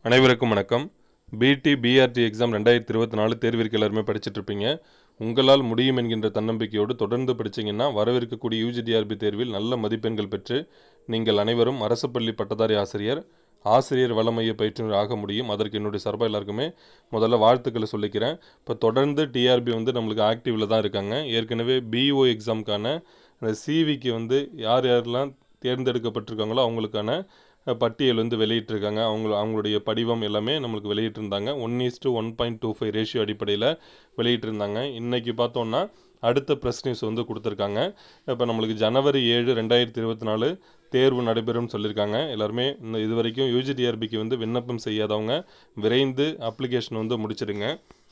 அனைவருக்கும் வணக்கம் பிடி பிஆர்டி எக்ஸாம் ரெண்டாயிரத்தி இருபத்தி நாலு தேர்விற்கு எல்லாருமே படிச்சுட்டு இருப்பீங்க உங்களால் முடியும் என்கின்ற தன்னம்பிக்கையோடு தொடர்ந்து படிச்சீங்கன்னா வரவிருக்கக்கூடிய யூஜிடிஆர்பி தேர்வில் நல்ல மதிப்பெண்கள் பெற்று நீங்கள் அனைவரும் அரசு பள்ளி பட்டதாரி ஆசிரியர் ஆசிரியர் வளமைய பயிற்றுனர் ஆக முடியும் அதற்கு என்னுடைய சார்பாக எல்லாருக்குமே முதல்ல வாழ்த்துக்களை சொல்லிக்கிறேன் இப்போ தொடர்ந்து டிஆர்பி வந்து நம்மளுக்கு ஆக்டிவில் தான் இருக்காங்க ஏற்கனவே பிஓ எக்ஸாமுக்கான அந்த சிவிக்கு வந்து யார் யாரெல்லாம் தேர்ந்தெடுக்கப்பட்டிருக்காங்களோ அவங்களுக்கான அஹ், பட்டியல் வந்து வெளியிட்டிருக்காங்க அவங்க அவங்களுடைய படிவம் எல்லாமே நம்மளுக்கு வெளியிட்டிருந்தாங்க one is to one point two five ratio அடிப்படையில் வெளியிட்டிருந்தாங்க இன்றைக்கி பார்த்தோன்னா அடுத்த ப்ரெஸ் நியூஸ் வந்து கொடுத்துருக்காங்க இப்போ நம்மளுக்கு ஜனவரி ஏழு ரெண்டாயிரத்தி இருபத்தி நாலு தேர்வு நடைபெறும்னு சொல்லியிருக்காங்க எல்லாருமே இந்த இது வரைக்கும் யூஜிடிஆர்பிக்கு வந்து விண்ணப்பம் செய்யாதவங்க விரைந்து அப்ளிகேஷன் வந்து முடிச்சிடுங்க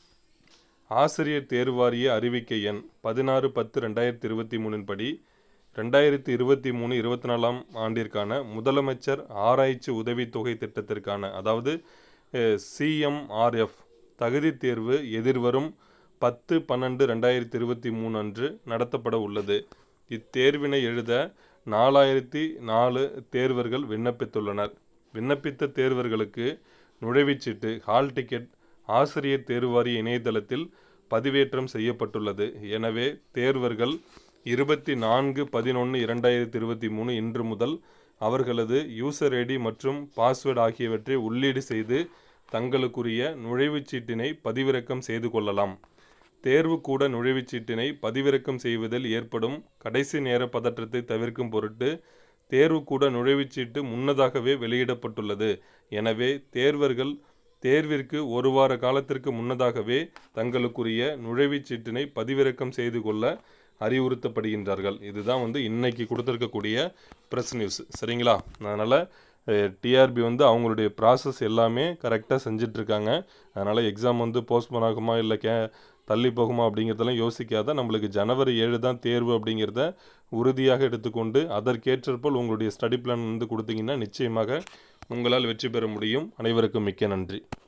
ஆசிரியர் தேர்வாரிய அறிவிக்கை எண் பதினாறு பத்து ரெண்டாயிரத்தி இருபத்தி மூணின் படி ரெண்டாயிரத்தி இருபத்தி மூணு இருபத்தி நாலாம் ஆண்டிற்கான முதலமைச்சர் ஆராய்ச்சி உதவித்தொகை திட்டத்திற்கான அதாவது சிஎம்ஆர்எஃப் தகுதித் தேர்வு எதிர்வரும் பத்து பன்னெண்டு ரெண்டாயிரத்தி இருபத்தி மூணு அன்று நடத்தப்பட உள்ளது இத்தேர்வினை எழுத நாலாயிரத்தி நாலு தேர்வர்கள் விண்ணப்பித்துள்ளனர் விண்ணப்பித்த தேர்வர்களுக்கு நுழைவுச்சீட்டு ஹால் டிக்கெட் ஆசிரியர் தேர்வாரிய இணையதளத்தில் பதிவேற்றம் செய்யப்பட்டுள்ளது எனவே தேர்வர்கள் இருபத்தி நான்கு பதினொன்று இரண்டாயிரத்தி இருபத்தி மூணு இன்று முதல் அவர்களது யூசர் ஐடி மற்றும் பாஸ்வேர்டு ஆகியவற்றை உள்ளீடு செய்து தங்களுக்குரிய நுழைவுச்சீட்டினை பதிவிறக்கம் செய்து கொள்ளலாம் தேர்வுக்கூட நுழைவுச்சீட்டினை பதிவிறக்கம் செய்வதில் ஏற்படும் கடைசி நேர பதற்றத்தை தவிர்க்கும் பொருட்டு தேர்வுக்கூட நுழைவுச்சீட்டு முன்னதாகவே வெளியிடப்பட்டுள்ளது எனவே தேர்வர்கள் தேர்விற்கு ஒரு வார காலத்திற்கு முன்னதாகவே தங்களுக்குரிய நுழைவுச்சீட்டினை பதிவிறக்கம் செய்து கொள்ள அறிவுறுத்தப்படுகின்றார்கள் இதுதான் வந்து இன்னைக்கு கொடுத்துருக்கக்கூடிய ப்ரெஸ் நியூஸ் சரிங்களா அதனால் டிஆர்பி வந்து அவங்களுடைய ப்ராசஸ் எல்லாமே கரெக்டாக செஞ்சிட்ருக்காங்க அதனால் எக்ஸாம் வந்து போஸ்ட்போன் ஆகுமா இல்லை கே தள்ளி போகுமா அப்படிங்கிறதெல்லாம் யோசிக்காத நம்மளுக்கு ஜனவரி ஏழு தான் தேர்வு அப்படிங்கிறத உறுதியாக எடுத்துக்கொண்டு அதற்கேற்றற்போல் உங்களுடைய ஸ்டடி பிளான் வந்து கொடுத்தீங்கன்னா நிச்சயமாக உங்களால் வெற்றி பெற முடியும் அனைவருக்கும் மிக்க நன்றி